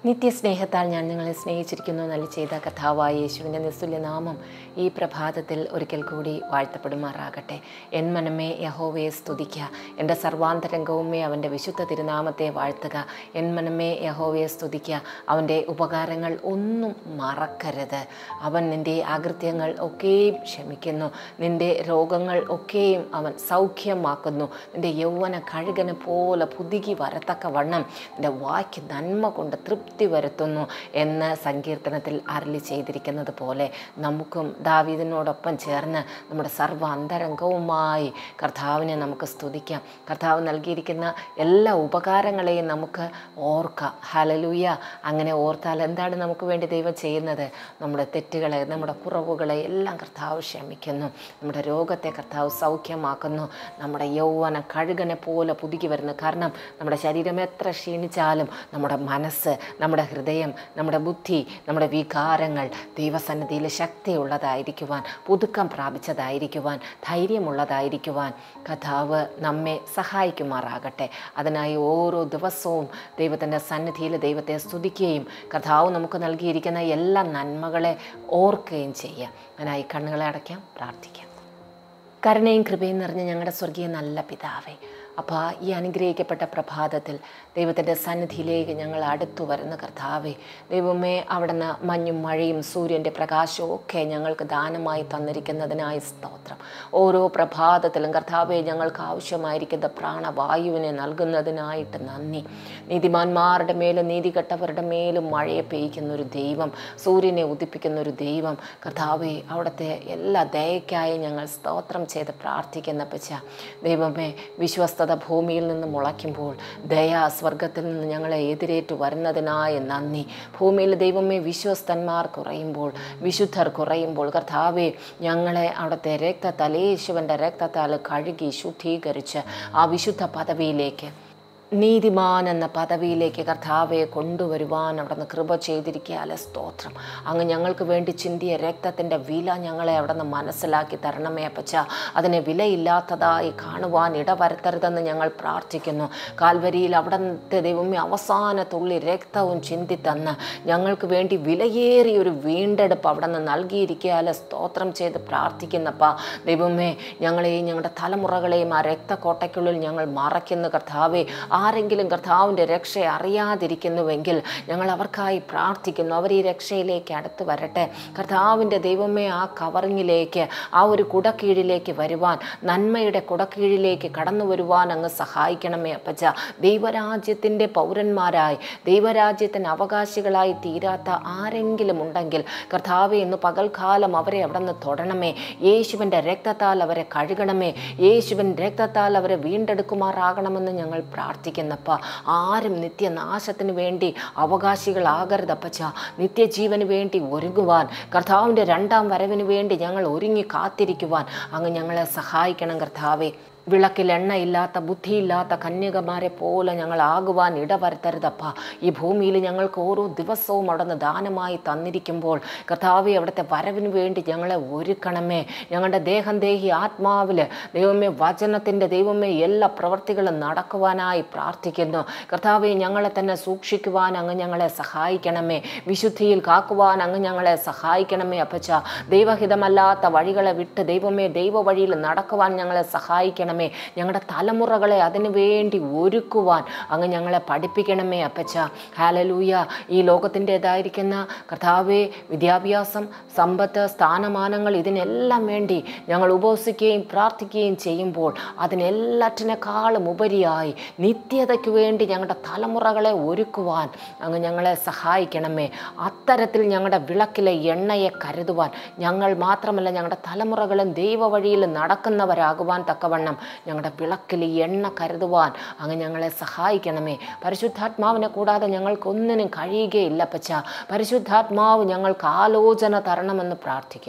നിത്യസ്നേഹത്താൽ ഞാൻ നിങ്ങളെ സ്നേഹിച്ചിരിക്കുന്നു നല്ല ചെയ്ത കഥാവായ യേശുവിൻ്റെ നിസ്തുല്യ നാമം ഈ പ്രഭാതത്തിൽ ഒരിക്കൽ കൂടി വാഴ്ത്തപ്പെടുമാറാകട്ടെ എൻ മനമേ യഹോവയെ സ്തുതിക്കുക എൻ്റെ സർവാന്തരംഗവുമേ അവൻ്റെ വിശുദ്ധ തിരുനാമത്തെ വാഴ്ത്തുക എൻ മനമേ യഹോവയെ സ്തുതിക്കുക അവൻ്റെ ഉപകാരങ്ങൾ ഒന്നും മറക്കരുത് അവൻ നിൻ്റെ ആകൃത്യങ്ങൾ ഒക്കെയും ക്ഷമിക്കുന്നു നിൻ്റെ രോഗങ്ങൾ ഒക്കെയും അവൻ സൗഖ്യമാക്കുന്നു നിൻ്റെ യൗവന കഴുകനെ പോലെ പുതുകി വരത്തക്ക വണ്ണം നിൻ്റെ വായ്ക്ക് നന്മ കൊണ്ട് തൃപ്തി വരുത്തുന്നു എന്ന് സങ്കീർത്തനത്തിൽ അരളി ചെയ്തിരിക്കുന്നത് പോലെ നമുക്കും ദാവീദിനോടൊപ്പം ചേർന്ന് നമ്മുടെ സർവ്വ അന്തരംഗവുമായി കർത്താവിനെ നമുക്ക് സ്തുതിക്കാം കർത്താവ് നൽകിയിരിക്കുന്ന എല്ലാ ഉപകാരങ്ങളെയും നമുക്ക് ഓർക്കാം ഹലലൂയ അങ്ങനെ ഓർത്താൽ എന്താണ് നമുക്ക് വേണ്ടി ദൈവം ചെയ്യുന്നത് നമ്മുടെ തെറ്റുകളെ നമ്മുടെ കുറവുകളെ എല്ലാം കർത്താവ് ക്ഷമിക്കുന്നു നമ്മുടെ രോഗത്തെ കർത്താവ് സൗഖ്യമാക്കുന്നു നമ്മുടെ യൗവന കഴുകനെ പോലെ പുതുക്കി വരുന്നു കാരണം നമ്മുടെ ശരീരം എത്ര ക്ഷീണിച്ചാലും നമ്മുടെ മനസ്സ് നമ്മുടെ ഹൃദയം നമ്മുടെ ബുദ്ധി നമ്മുടെ വികാരങ്ങൾ ദൈവസന്നിധിയിൽ ശക്തിയുള്ളതായിരിക്കുവാൻ പുതുക്കം പ്രാപിച്ചതായിരിക്കുവാൻ ധൈര്യമുള്ളതായിരിക്കുവാൻ കഥാവ് നമ്മെ സഹായിക്കുമാറാകട്ടെ അതിനായി ഓരോ ദിവസവും ദൈവത്തിൻ്റെ സന്നിധിയിൽ ദൈവത്തെ സ്തുതിക്കുകയും കഥാവ് നമുക്ക് നൽകിയിരിക്കുന്ന എല്ലാ നന്മകളെ ഓർക്കുകയും ചെയ്യാം അതിനായി കണ്ണുകളെ അടയ്ക്കാം പ്രാർത്ഥിക്കാം കരുണയും കൃപയും നിറഞ്ഞ ഞങ്ങളുടെ സ്വർഗീയ നല്ല പിതാവേ അപ്പോൾ ഈ അനുഗ്രഹിക്കപ്പെട്ട പ്രഭാതത്തിൽ ദൈവത്തിൻ്റെ സന്നിധിയിലേക്ക് ഞങ്ങൾ അടുത്തു വരുന്ന കർത്താവേ ദൈവമേ അവിടുന്ന് മഞ്ഞും മഴയും സൂര്യൻ്റെ പ്രകാശവും ഒക്കെ ഞങ്ങൾക്ക് ദാനമായി തന്നിരിക്കുന്നതിനായി സ്തോത്രം ഓരോ പ്രഭാതത്തിലും കർത്താവെ ഞങ്ങൾക്ക് ആവശ്യമായിരിക്കുന്ന പ്രാണവായുവിനെ നൽകുന്നതിനായിട്ട് നന്ദി നീതിമാന്മാരുടെ മേലും നീതികെട്ടവരുടെ മേലും മഴയെ പെയ്യ്ക്കുന്ന ഒരു ദൈവം സൂര്യനെ ഉദിപ്പിക്കുന്ന ഒരു ദൈവം കർത്താവെ അവിടുത്തെ എല്ലാ ദയക്കായി ഞങ്ങൾ സ്തോത്രം ചെയ്ത് പ്രാർത്ഥിക്കുന്ന പച്ച ദൈവമേ വിശ്വസ്തത ഭൂമിയിൽ നിന്ന് മുളയ്ക്കുമ്പോൾ ദയ സ്വർഗത്തിൽ നിന്ന് ഞങ്ങളെ എതിരേറ്റു വരുന്നതിനായി നന്ദി ഭൂമിയിൽ ദൈവമേ വിശ്വസ്തന്മാർ കുറയുമ്പോൾ വിശുദ്ധർ കുറയുമ്പോൾ കർത്താവെ ഞങ്ങളെ അവിടുത്തെ രക്തത്താൽ യേശുവിൻ്റെ രക്തത്താൽ കഴുകി ശുദ്ധീകരിച്ച് ആ വിശുദ്ധ പദവിയിലേക്ക് നീതിമാൻ എന്ന പദവിയിലേക്ക് കർത്താവെ കൊണ്ടുവരുവാൻ അവിടുന്ന് കൃപ ചെയ്തിരിക്കാലെ സ്തോത്രം അങ്ങ് ഞങ്ങൾക്ക് വേണ്ടി ചിന്തിയ രക്തത്തിൻ്റെ വില ഞങ്ങളെ അവിടുന്ന് മനസ്സിലാക്കി തരണമേ അപ്പച്ച അതിനെ വിലയില്ലാത്തതായി കാണുവാൻ ഇടവരുത്തരുതെന്ന് ഞങ്ങൾ പ്രാർത്ഥിക്കുന്നു കാൽവരിയിൽ അവിടുത്തെ ദൈവമേ അവസാന തുള്ളി രക്തവും ചിന്തി തന്ന് ഞങ്ങൾക്ക് വേണ്ടി വിലയേറിയ ഒരു വീണ്ടെടുപ്പ് അവിടുന്ന് നൽകിയിരിക്കാലെ സ്തോത്രം ചെയ്ത് പ്രാർത്ഥിക്കുന്നപ്പ ദൈവമേ ഞങ്ങളെയും ഞങ്ങളുടെ തലമുറകളെയും ആ രക്തക്കോട്ടയ്ക്കുള്ളിൽ ഞങ്ങൾ മറയ്ക്കുന്ന കർത്താവെ ആരെങ്കിലും കർത്താവിൻ്റെ രക്ഷ അറിയാതിരിക്കുന്നുവെങ്കിൽ ഞങ്ങൾ അവർക്കായി പ്രാർത്ഥിക്കുന്നു അവർ ഈ രക്ഷയിലേക്ക് അടുത്ത് വരട്ടെ കർത്താവിൻ്റെ ദൈവമേ ആ കവറിങ്ങിലേക്ക് ആ ഒരു കുടക്കീഴിലേക്ക് വരുവാൻ നന്മയുടെ കുടക്കീഴിലേക്ക് കടന്നു വരുവാൻ അങ്ങ് സഹായിക്കണമേ അപ്പച്ച ദൈവരാജ്യത്തിൻ്റെ പൗരന്മാരായി ദൈവരാജ്യത്തിന് അവകാശികളായി തീരാത്ത ആരെങ്കിലും ഉണ്ടെങ്കിൽ കർത്താവെ ഇന്ന് പകൽക്കാലം അവരെ അവിടെ നിന്ന് തൊടണമേ യേശുവിൻ്റെ രക്തത്താൽ അവരെ കഴുകണമേ യേശുവിൻ രക്തത്താൽ അവരെ വീണ്ടെടുക്കുമാറാകണമെന്ന് ഞങ്ങൾ പ്രാർത്ഥിക്കുന്നപ്പ ആരും നിത്യനാശത്തിന് വേണ്ടി അവകാശികളാകരുതപ്പച്ച നിത്യജീവന് വേണ്ടി ഒരുങ്ങുവാൻ കർത്താവിൻ്റെ രണ്ടാം വരവിന് വേണ്ടി ഞങ്ങൾ ഒരുങ്ങി കാത്തിരിക്കുവാൻ അങ്ങ് ഞങ്ങളെ സഹായിക്കണം കർത്താവെ വിളക്കിൽ എണ്ണയില്ലാത്ത ബുദ്ധിയില്ലാത്ത കന്യകമാരെ പോലെ ഞങ്ങൾ ആകുവാൻ ഇടവരുത്തരുതപ്പ ഈ ഭൂമിയിൽ ഞങ്ങൾക്ക് ഓരോ ദിവസവും അവിടുന്ന് ദാനമായി തന്നിരിക്കുമ്പോൾ കർത്താവെ അവിടുത്തെ വരവിന് വേണ്ടി ഞങ്ങളെ ഒരുക്കണമേ ഞങ്ങളുടെ ദേഹം ദേഹി ആത്മാവിൽ ദൈവമേ വചനത്തിൻ്റെ ദൈവമേ എല്ലാ പ്രവർത്തികളും നടക്കുവാനായി പ്രാർത്ഥിക്കുന്നു കർത്താവെ ഞങ്ങളെ തന്നെ സൂക്ഷിക്കുവാൻ അങ്ങ് ഞങ്ങളെ സഹായിക്കണമേ വിശുദ്ധിയിൽ കാക്കുവാൻ അങ്ങ് ഞങ്ങളെ സഹായിക്കണമേ അപ്പച്ച ദൈവഹിതമല്ലാത്ത വഴികളെ വിട്ട് ദൈവമേ ദൈവ വഴിയിൽ നടക്കുവാൻ ഞങ്ങളെ സഹായിക്കണം ചെയ്യണമേ ഞങ്ങളുടെ തലമുറകളെ അതിനു വേണ്ടി ഒരുക്കുവാൻ അങ്ങ് ഞങ്ങളെ പഠിപ്പിക്കണമേ അപ്പച്ച ഹാലലൂയ ഈ ലോകത്തിൻ്റെതായിരിക്കുന്ന കർത്താവെ വിദ്യാഭ്യാസം സമ്പത്ത് സ്ഥാനമാനങ്ങൾ ഇതിനെല്ലാം വേണ്ടി ഞങ്ങൾ ഉപവസിക്കുകയും പ്രാർത്ഥിക്കുകയും ചെയ്യുമ്പോൾ അതിനെല്ലാറ്റിനേക്കാളും ഉപരിയായി നിത്യതയ്ക്ക് വേണ്ടി ഞങ്ങളുടെ തലമുറകളെ ഒരുക്കുവാൻ അങ്ങ് ഞങ്ങളെ സഹായിക്കണമേ അത്തരത്തിൽ ഞങ്ങളുടെ വിളക്കിലെ എണ്ണയെ കരുതുവാൻ ഞങ്ങൾ മാത്രമല്ല ഞങ്ങളുടെ തലമുറകളും ദൈവ വഴിയിൽ നടക്കുന്നവരാകുവാൻ തക്കവണ്ണം ഞങ്ങളുടെ വിളക്കിൽ എണ്ണ കരുതുവാൻ അങ്ങ് ഞങ്ങളെ സഹായിക്കണമേ പരിശുദ്ധാത്മാവിനെ കൂടാതെ ഞങ്ങൾക്കൊന്നിനും കഴിയുകയില്ല പച്ച പരിശുദ്ധാത്മാവ് ഞങ്ങൾക്ക് ആലോചന തരണമെന്ന് പ്രാർത്ഥിക്കുന്നു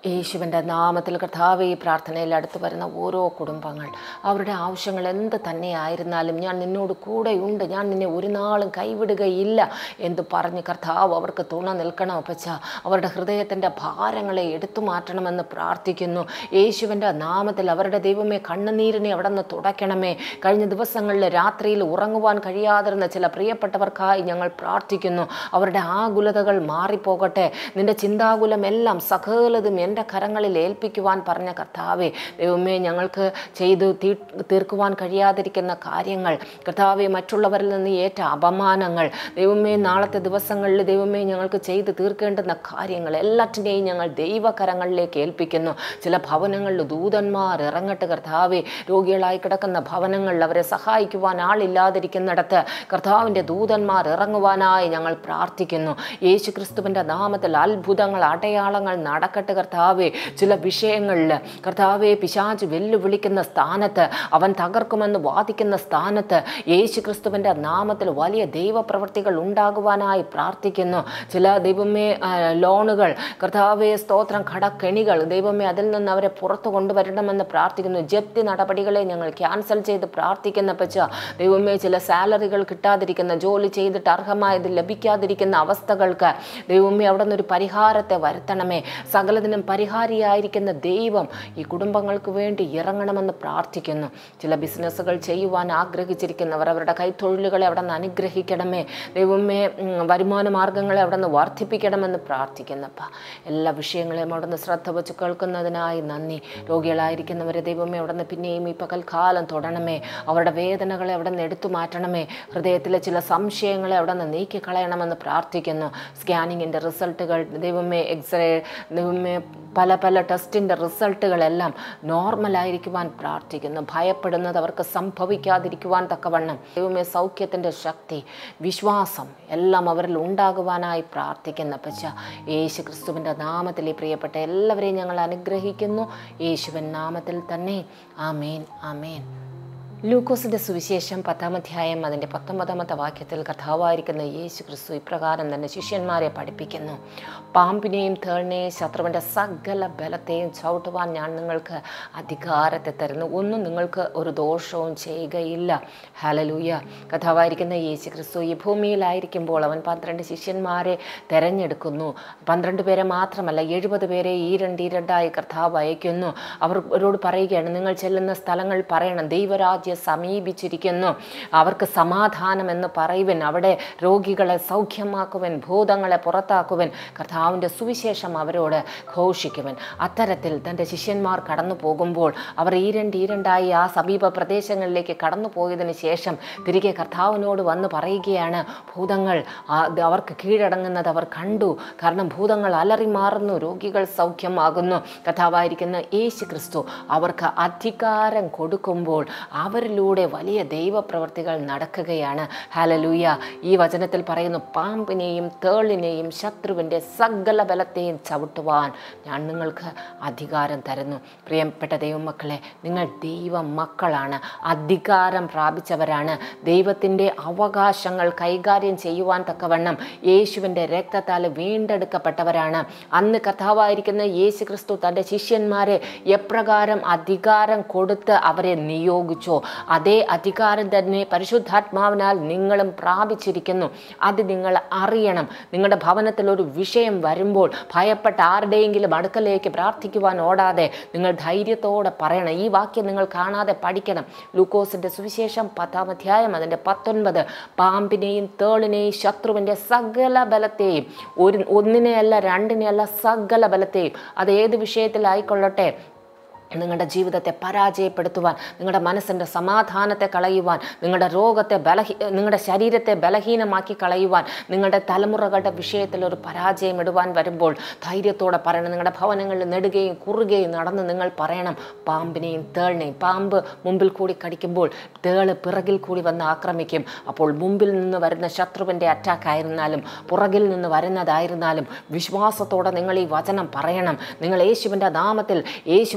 യേശുവിൻ്റെ നാമത്തിൽ കർത്താവ് ഈ പ്രാർത്ഥനയിൽ അടുത്ത് വരുന്ന ഓരോ കുടുംബങ്ങൾ അവരുടെ ആവശ്യങ്ങൾ എന്ത് തന്നെയായിരുന്നാലും ഞാൻ നിന്നോട് കൂടെയുണ്ട് ഞാൻ നിന്നെ ഒരു നാളും കൈവിടുകയില്ല എന്ന് പറഞ്ഞ് കർത്താവ് അവർക്ക് തുണ നിൽക്കണം അപ്പച്ച അവരുടെ ഹൃദയത്തിൻ്റെ ഭാരങ്ങളെ എടുത്തു മാറ്റണമെന്ന് പ്രാർത്ഥിക്കുന്നു യേശുവിൻ്റെ നാമത്തിൽ അവരുടെ ദൈവമേ കണ്ണുനീരിനെ അവിടെ നിന്ന് തുടയ്ക്കണമേ കഴിഞ്ഞ ദിവസങ്ങളിൽ രാത്രിയിൽ ഉറങ്ങുവാൻ കഴിയാതിരുന്ന ചില പ്രിയപ്പെട്ടവർക്കായി ഞങ്ങൾ പ്രാർത്ഥിക്കുന്നു അവരുടെ ആകുലതകൾ മാറിപ്പോകട്ടെ നിന്റെ ചിന്താകുലമെല്ലാം സകലതും എൻ്റെ കരങ്ങളിൽ ഏൽപ്പിക്കുവാൻ പറഞ്ഞ കർത്താവെ ദൈവമേ ഞങ്ങൾക്ക് ചെയ്തു തീ തീർക്കുവാൻ കഴിയാതിരിക്കുന്ന കാര്യങ്ങൾ കർത്താവെ മറ്റുള്ളവരിൽ നിന്ന് ഏറ്റ അപമാനങ്ങൾ ദൈവമേ നാളത്തെ ദിവസങ്ങളിൽ ദൈവമേ ഞങ്ങൾക്ക് ചെയ്ത് തീർക്കേണ്ടുന്ന കാര്യങ്ങൾ എല്ലാറ്റിനെയും ഞങ്ങൾ ദൈവകരങ്ങളിലേക്ക് ഏൽപ്പിക്കുന്നു ചില ഭവനങ്ങളിൽ ദൂതന്മാർ ഇറങ്ങട്ട് കർത്താവെ രോഗികളായി കിടക്കുന്ന ഭവനങ്ങളിൽ അവരെ സഹായിക്കുവാൻ ആളില്ലാതിരിക്കുന്നിടത്ത് കർത്താവിൻ്റെ ദൂതന്മാർ ഇറങ്ങുവാനായി ഞങ്ങൾ പ്രാർത്ഥിക്കുന്നു യേശു ക്രിസ്തുവിൻ്റെ നാമത്തിൽ അത്ഭുതങ്ങൾ അടയാളങ്ങൾ നടക്കട്ടെ കർത്താവെ ചില വിഷയങ്ങളിൽ കർത്താവെ പിശാച് വെല്ലുവിളിക്കുന്ന സ്ഥാനത്ത് അവൻ തകർക്കുമെന്ന് വാദിക്കുന്ന സ്ഥാനത്ത് യേശു ക്രിസ്തുവിൻ്റെ നാമത്തിൽ വലിയ ദൈവപ്രവൃത്തികൾ ഉണ്ടാകുവാനായി പ്രാർത്ഥിക്കുന്നു ചില ദൈവമേ ആ, ലോണുകൾ കർത്താവെ സ്തോത്രം കടക്കെണികൾ ദൈവമേ അതിൽ നിന്ന് അവരെ പുറത്തു കൊണ്ടുവരണമെന്ന് പ്രാർത്ഥിക്കുന്നു ജപ്തി നടപടികളെ ഞങ്ങൾ ക്യാൻസൽ ചെയ്ത് പ്രാർത്ഥിക്കുന്ന പച്ച ദൈവമേ ചില സാലറികൾ കിട്ടാതിരിക്കുന്ന ജോലി ചെയ്തിട്ട് അർഹമായത് ലഭിക്കാതിരിക്കുന്ന അവസ്ഥകൾക്ക് ദൈവമേ അവിടെ നിന്നൊരു പരിഹാരത്തെ വരുത്തണമേ സകലതിനും പരിഹാരിയായിരിക്കുന്ന ദൈവം ഈ കുടുംബങ്ങൾക്ക് വേണ്ടി ഇറങ്ങണമെന്ന് പ്രാർത്ഥിക്കുന്നു ചില ബിസിനസ്സുകൾ ചെയ്യുവാൻ ആഗ്രഹിച്ചിരിക്കുന്നവർ അവരുടെ കൈത്തൊഴിലുകളെ അവിടെ നിന്ന് അനുഗ്രഹിക്കണമേ ദൈവമേ ഉം, വരുമാന മാർഗങ്ങളെ അവിടെ നിന്ന് വർദ്ധിപ്പിക്കണമെന്ന് പ്രാർത്ഥിക്കുന്നപ്പ എല്ലാ വിഷയങ്ങളെയും അവിടെ നിന്ന് ശ്രദ്ധ വെച്ച് കേൾക്കുന്നതിനായി നന്ദി രോഗികളായിരിക്കുന്നവരെ ദൈവമേ അവിടെ നിന്ന് പിന്നെയും ഈ പകൽക്കാലം തൊടണമേ അവരുടെ വേദനകളെ അവിടെ നിന്ന് എടുത്തു മാറ്റണമേ ഹൃദയത്തിലെ ചില സംശയങ്ങളെ അവിടെ നിന്ന് നീക്കിക്കളയണമെന്ന് പ്രാർത്ഥിക്കുന്നു സ്കാനിങ്ങിൻ്റെ റിസൾട്ടുകൾ ദൈവമേ എക്സ്റേ ദൈവമേ പല പല ടെസ്റ്റിൻ്റെ റിസൾട്ടുകളെല്ലാം നോർമലായിരിക്കുവാൻ പ്രാർത്ഥിക്കുന്നു ഭയപ്പെടുന്നത് അവർക്ക് സംഭവിക്കാതിരിക്കുവാൻ തക്കവണ്ണം ദൈവമേ സൗഖ്യത്തിൻ്റെ ശക്തി വിശ്വാസം എല്ലാം അവരിൽ ഉണ്ടാകുവാനായി പ്രാർത്ഥിക്കുന്ന പച്ച യേശു ക്രിസ്തുവിൻ്റെ നാമത്തിൽ ഈ പ്രിയപ്പെട്ട എല്ലാവരെയും ഞങ്ങൾ അനുഗ്രഹിക്കുന്നു യേശുവിൻ നാമത്തിൽ തന്നെ ആമേൻ ആമേൻ ലൂക്കോസിൻ്റെ സുവിശേഷം പത്താം അധ്യായം അതിൻ്റെ പത്തൊമ്പതാമത്തെ വാക്യത്തിൽ കഥാവായിരിക്കുന്ന യേശു ക്രിസ്തു ഇപ്രകാരം തന്നെ ശിഷ്യന്മാരെ പഠിപ്പിക്കുന്നു പാമ്പിനെയും തേളിനെയും ശത്രുവിൻ്റെ സകല ബലത്തെയും ചവിട്ടുവാൻ ഞാൻ നിങ്ങൾക്ക് അധികാരത്തെ തരുന്നു ഒന്നും നിങ്ങൾക്ക് ഒരു ദോഷവും ചെയ്യുകയില്ല ഹലലൂയ കഥാവായിരിക്കുന്ന യേശു ക്രിസ്തു ഈ ഭൂമിയിലായിരിക്കുമ്പോൾ അവൻ പന്ത്രണ്ട് ശിഷ്യന്മാരെ തെരഞ്ഞെടുക്കുന്നു പന്ത്രണ്ട് പേരെ മാത്രമല്ല എഴുപത് പേരെ ഈരണ്ടീരണ്ടായി കർത്താവ് അയക്കുന്നു അവർ അവരോട് പറയുകയാണ് നിങ്ങൾ ചെല്ലുന്ന സ്ഥലങ്ങൾ പറയണം ദൈവരാജ്യം സമീപിച്ചിരിക്കുന്നു അവർക്ക് സമാധാനം എന്ന് പറയുവൻ അവിടെ രോഗികളെ സൗഖ്യമാക്കുവൻ ഭൂതങ്ങളെ പുറത്താക്കുവൻ കർത്താവിൻ്റെ സുവിശേഷം അവരോട് ഘോഷിക്കുവൻ അത്തരത്തിൽ തൻ്റെ ശിഷ്യന്മാർ കടന്നു പോകുമ്പോൾ അവർ ഈരണ്ട് ഈരണ്ടായി ആ സമീപ പ്രദേശങ്ങളിലേക്ക് കടന്നു പോയതിന് ശേഷം തിരികെ കർത്താവിനോട് വന്ന് പറയുകയാണ് ഭൂതങ്ങൾ ആ, ഇത് അവർക്ക് കീഴടങ്ങുന്നത് അവർ കണ്ടു കാരണം ഭൂതങ്ങൾ അലറി മാറുന്നു രോഗികൾ സൗഖ്യമാകുന്നു കഥാവായിരിക്കുന്ന യേശു ക്രിസ്തു അവർക്ക് അധികാരം കൊടുക്കുമ്പോൾ അവരിലൂടെ വലിയ ദൈവപ്രവർത്തികൾ നടക്കുകയാണ് ഹലലൂയ ഈ വചനത്തിൽ പറയുന്നു പാമ്പിനെയും തേളിനെയും ശത്രുവിൻ്റെ സകല ബലത്തെയും ചവിട്ടുവാൻ ഞാൻ നിങ്ങൾക്ക് അധികാരം തരുന്നു പ്രിയപ്പെട്ട ദൈവമക്കളെ നിങ്ങൾ ദൈവ മക്കളാണ് അധികാരം പ്രാപിച്ചവരാണ് ദൈവത്തിൻ്റെ അവകാശങ്ങൾ കൈകാര്യം ചെയ്യുവാൻ തക്കവണ്ണം യേശുവിൻ്റെ രക്തത്താൽ വീണ്ടെടുക്കപ്പെട്ടവരാണ് അന്ന് കഥാവായിരിക്കുന്ന യേശു ക്രിസ്തു തൻ്റെ ശിഷ്യന്മാരെ എപ്രകാരം അധികാരം കൊടുത്ത് അവരെ നിയോഗിച്ചോ അതേ അധികാരം തന്നെ പരിശുദ്ധാത്മാവിനാൽ നിങ്ങളും പ്രാപിച്ചിരിക്കുന്നു അത് നിങ്ങൾ അറിയണം നിങ്ങളുടെ ഭവനത്തിൽ ഒരു വിഷയം വരുമ്പോൾ ഭയപ്പെട്ട ആരുടെയെങ്കിലും അടുക്കലേക്ക് പ്രാർത്ഥിക്കുവാൻ ഓടാതെ നിങ്ങൾ ധൈര്യത്തോടെ പറയണം ഈ വാക്യം നിങ്ങൾ കാണാതെ പഠിക്കണം ലൂക്കോസിൻ്റെ സുവിശേഷം പത്താം അധ്യായം അതിൻ്റെ പത്തൊൻപത് പാമ്പിനെയും തേളിനെയും ശത്രുവിൻ്റെ സകല ബലത്തെയും ഒരു ഒന്നിനെയല്ല രണ്ടിനെയല്ല സകല ബലത്തെയും അത് ഏത് വിഷയത്തിലായിക്കൊള്ളട്ടെ നിങ്ങളുടെ ജീവിതത്തെ പരാജയപ്പെടുത്തുവാൻ നിങ്ങളുടെ മനസ്സിൻ്റെ സമാധാനത്തെ കളയുവാൻ നിങ്ങളുടെ രോഗത്തെ ബലഹീ നിങ്ങളുടെ ശരീരത്തെ ബലഹീനമാക്കി കളയുവാൻ നിങ്ങളുടെ തലമുറകളുടെ വിഷയത്തിൽ ഒരു പരാജയം ഇടുവാൻ വരുമ്പോൾ ധൈര്യത്തോടെ പറയണം നിങ്ങളുടെ ഭവനങ്ങളിൽ നെടുകയും കുറുകയും നടന്ന് നിങ്ങൾ പറയണം പാമ്പിനെയും തേളിനെയും പാമ്പ് മുമ്പിൽ കൂടി കടിക്കുമ്പോൾ തേള് പിറകിൽ കൂടി വന്ന് ആക്രമിക്കും അപ്പോൾ മുമ്പിൽ നിന്ന് വരുന്ന ശത്രുവിൻ്റെ അറ്റാക്ക് ആയിരുന്നാലും പുറകിൽ നിന്ന് വരുന്നതായിരുന്നാലും വിശ്വാസത്തോടെ നിങ്ങൾ ഈ വചനം പറയണം നിങ്ങൾ യേശുവിൻ്റെ നാമത്തിൽ യേശുവിൻ്റെ വചനം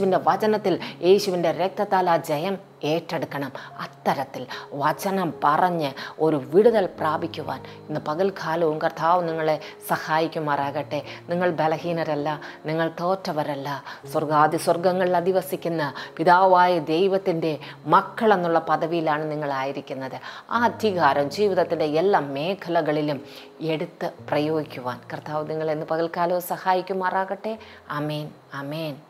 വചനത്തിൽ യേശുവിൻ്റെ രക്തത്താൽ ആ ജയം ഏറ്റെടുക്കണം അത്തരത്തിൽ വചനം പറഞ്ഞ് ഒരു വിടുതൽ പ്രാപിക്കുവാൻ ഇന്ന് പകൽക്കാലവും കർത്താവ് നിങ്ങളെ സഹായിക്കുമാറാകട്ടെ നിങ്ങൾ ബലഹീനരല്ല നിങ്ങൾ തോറ്റവരല്ല സ്വർഗാദി സ്വർഗങ്ങളിൽ അധിവസിക്കുന്ന പിതാവായ ദൈവത്തിൻ്റെ മക്കളെന്നുള്ള പദവിയിലാണ് നിങ്ങളായിരിക്കുന്നത് ആ അധികാരം ജീവിതത്തിൻ്റെ എല്ലാ മേഖലകളിലും എടുത്ത് പ്രയോഗിക്കുവാൻ കർത്താവ് നിങ്ങളെന്ന് പകൽക്കാലവും സഹായിക്കുമാറാകട്ടെ അമേൻ അമേൻ